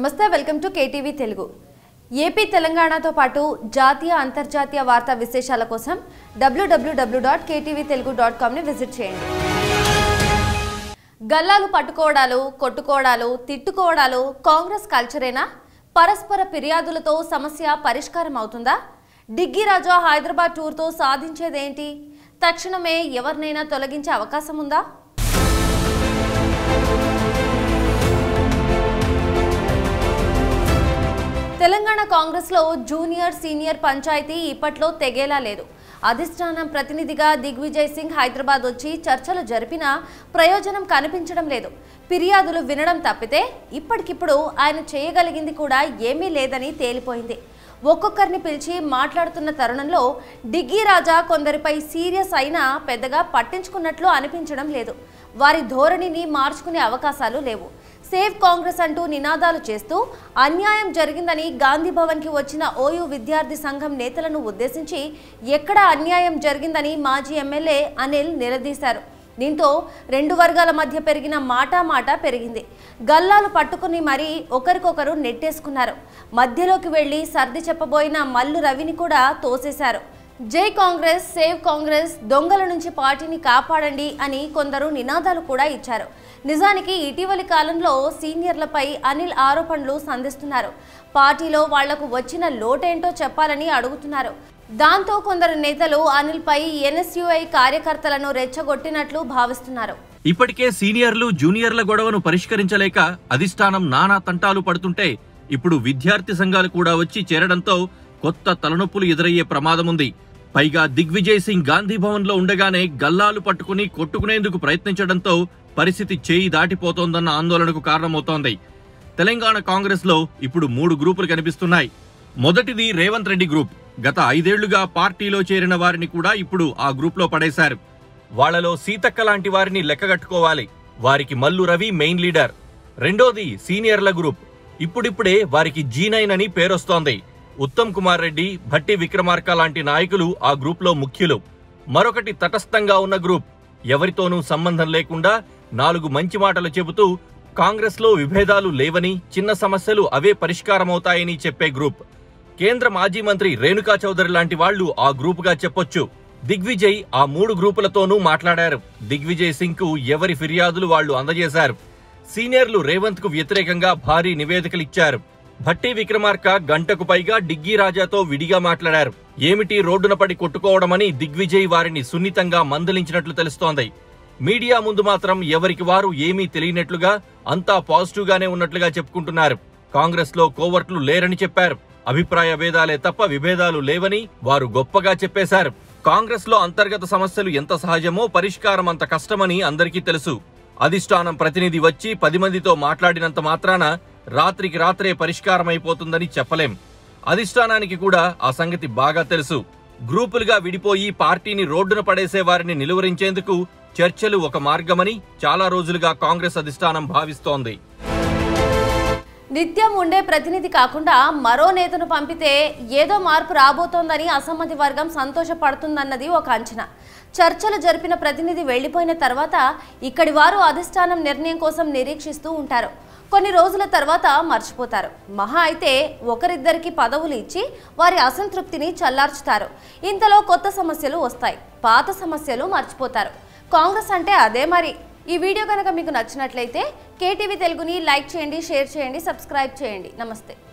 నమస్తే welcome to KTV Telugu AP తెలంగాణతో పాటు జాతీయ అంతర్జాతీయ వార్తా విశేషాల కోసం డబ్ల్యూడబ్ల్యూడబ్ల్యూ డాట్ కేటీవీ తెలుగు డాట్ కామ్ని విజిట్ చేయండి గల్లాలు పట్టుకోవడాలు కొట్టుకోవడాలు తిట్టుకోవడాలు కాంగ్రెస్ కల్చరేనా పరస్పర ఫిర్యాదులతో సమస్య పరిష్కారం అవుతుందా డిగ్గీ రాజా హైదరాబాద్ టూర్తో సాధించేదేంటి తక్షణమే ఎవరినైనా తొలగించే అవకాశం ఉందా తెలంగాణ కాంగ్రెస్లో జూనియర్ సీనియర్ పంచాయతీ ఇప్పట్లో తెగేలా లేదు అధిష్టానం ప్రతినిధిగా దిగ్విజయ్ సింగ్ హైదరాబాద్ వచ్చి చర్చలు జరిపినా ప్రయోజనం కనిపించడం లేదు ఫిర్యాదులు వినడం తప్పితే ఇప్పటికిప్పుడు ఆయన చేయగలిగింది కూడా ఏమీ లేదని తేలిపోయింది ఒక్కొక్కరిని పిలిచి మాట్లాడుతున్న తరుణంలో డిగ్గీ రాజా కొందరిపై సీరియస్ అయినా పెద్దగా పట్టించుకున్నట్లు అనిపించడం లేదు వారి ధోరణిని మార్చుకునే అవకాశాలు లేవు సేవ్ కాంగ్రెస్ అంటూ నినాదాలు చేస్తూ అన్యాయం జరిగిందని గాంధీ భవన్కి వచ్చిన ఓయూ విద్యార్థి సంఘం నేతలను ఉద్దేశించి ఎక్కడ అన్యాయం జరిగిందని మాజీ ఎమ్మెల్యే అనిల్ నిలదీశారు దీంతో రెండు వర్గాల మధ్య పెరిగిన మాట మాట పెరిగింది గల్లాలు పట్టుకుని మరీ ఒకరికొకరు నెట్టేసుకున్నారు మధ్యలోకి వెళ్లి సర్ది చెప్పబోయిన మల్లు రవిని కూడా తోసేశారు జై కాంగ్రెస్ సేవ్ కాంగ్రెస్ దొంగల నుంచి పార్టీని కాపాడండి అని కొందరు నినాదాలు కూడా ఇచ్చారు నిజానికి ఇటీవలి కాలంలో సీనియర్లపై అనిల్ ఆరోపణలు సంధిస్తున్నారు పార్టీలో వాళ్లకు వచ్చిన లోటేంటో చెప్పాలని అడుగుతున్నారు దాంతో కొందరు నేతలు అనిల్పై ఎన్ఎస్యుఐ కార్యకర్తలను రెచ్చగొట్టినట్లు భావిస్తున్నారు ఇప్పటికే సీనియర్లు జూనియర్ల గొడవను పరిష్కరించలేక అధిష్టానం నానా తంటాలు పడుతుంటే ఇప్పుడు విద్యార్థి సంఘాలు కూడా వచ్చి చేరడంతో కొత్త తలనొప్పులు ఎదురయ్యే ప్రమాదముంది పైగా దిగ్విజయ్ సింగ్ గాంధీ భవన్ లో ఉండగానే గల్లాలు పట్టుకుని కొట్టుకునేందుకు ప్రయత్నించడంతో పరిస్థితి చేయి దాటిపోతోందన్న ఆందోళనకు కారణమవుతోంది తెలంగాణ కాంగ్రెస్ లో ఇప్పుడు మూడు గ్రూపులు కనిపిస్తున్నాయి మొదటిది రేవంత్ రెడ్డి గ్రూప్ గత ఐదేళ్లుగా పార్టీలో చేరిన వారిని కూడా ఇప్పుడు ఆ గ్రూప్ లో పడేశారు వాళ్లలో సీతక్క లాంటి వారిని లెక్కగట్టుకోవాలి వారికి మల్లు రవి మెయిన్ లీడర్ రెండోది సీనియర్ల గ్రూప్ ఇప్పుడిప్పుడే వారికి జీ నైన్ అని పేరొస్తోంది ఉత్తమ్ కుమార్ రెడ్డి భట్టి విక్రమార్క లాంటి నాయకులు ఆ గ్రూప్ లో ముఖ్యులు మరొకటి తటస్థంగా ఉన్న గ్రూప్ ఎవరితోనూ సంబంధం లేకుండా నాలుగు మంచి మాటలు చెబుతూ కాంగ్రెస్ లో విభేదాలు లేవని చిన్న సమస్యలు అవే పరిష్కారమవుతాయని చెప్పే గ్రూప్ కేంద్ర మాజీ మంత్రి రేణుకా చౌదరి లాంటి వాళ్లు ఆ గ్రూపుగా చెప్పొచ్చు దిగ్విజయ్ ఆ మూడు గ్రూపులతోనూ మాట్లాడారు దిగ్విజయ్ సింగ్ కు ఎవరి ఫిర్యాదులు వాళ్లు అందజేశారు సీనియర్లు రేవంత్ కు వ్యతిరేకంగా భారీ నివేదికలిచ్చారు భట్టి విక్రమార్క గంటకు పైగా డిగ్గీ రాజాతో విడిగా మాట్లాడారు ఏమిటి రోడ్డున పడి కొట్టుకోవడమని దిగ్విజయ్ వారిని సున్నితంగా మందలించినట్లు తెలుస్తోంది మీడియా ముందు మాత్రం ఎవరికి వారు ఏమీ తెలియనట్లుగా అంతా పాజిటివ్ గానే ఉన్నట్లుగా చెప్పుకుంటున్నారు కాంగ్రెస్ లో కోవర్ట్లు లేరని చెప్పారు అభిప్రాయ భేదాలే తప్ప విభేదాలు లేవని వారు గొప్పగా చెప్పేశారు కాంగ్రెస్ లో అంతర్గత సమస్యలు ఎంత సహజమో పరిష్కారం అంత కష్టమని అందరికీ తెలుసు అధిష్టానం ప్రతినిధి వచ్చి పది మందితో మాట్లాడినంత మాత్రాన రాత్రికి రాత్రే పరిష్కారం అయిపోతుందని చెప్పలేం అధిష్టానానికి కూడా ఆ సంగతి బాగా తెలుసు గ్రూపులుగా విడిపోయి పార్టీని రోడ్డున పడేసే వారిని నిలువరించేందుకు చర్చలు ఒక మార్గమని చాలా రోజులుగా కాంగ్రెస్ అధిష్టానం భావిస్తోంది నిత్యం ఉండే ప్రతినిధి కాకుండా మరో నేతను పంపితే ఏదో మార్పు రాబోతోందని అసమ్మతి వర్గం సంతోషపడుతుందన్నది ఒక అంచనా చర్చలు జరిపిన ప్రతినిధి వెళ్లిపోయిన తర్వాత ఇక్కడి వారు అధిష్టానం నిర్ణయం కోసం నిరీక్షిస్తూ ఉంటారు కొన్ని రోజుల తర్వాత మర్చిపోతారు మహా అయితే ఒకరిద్దరికి పదవులు ఇచ్చి వారి అసంతృప్తిని చల్లార్చుతారు ఇంతలో కొత్త సమస్యలు వస్తాయి పాత సమస్యలు మర్చిపోతారు కాంగ్రెస్ అంటే అదే మరి ఈ వీడియో కనుక మీకు నచ్చినట్లయితే కేటీవీ తెలుగుని లైక్ చేయండి షేర్ చేయండి సబ్స్క్రైబ్ చేయండి నమస్తే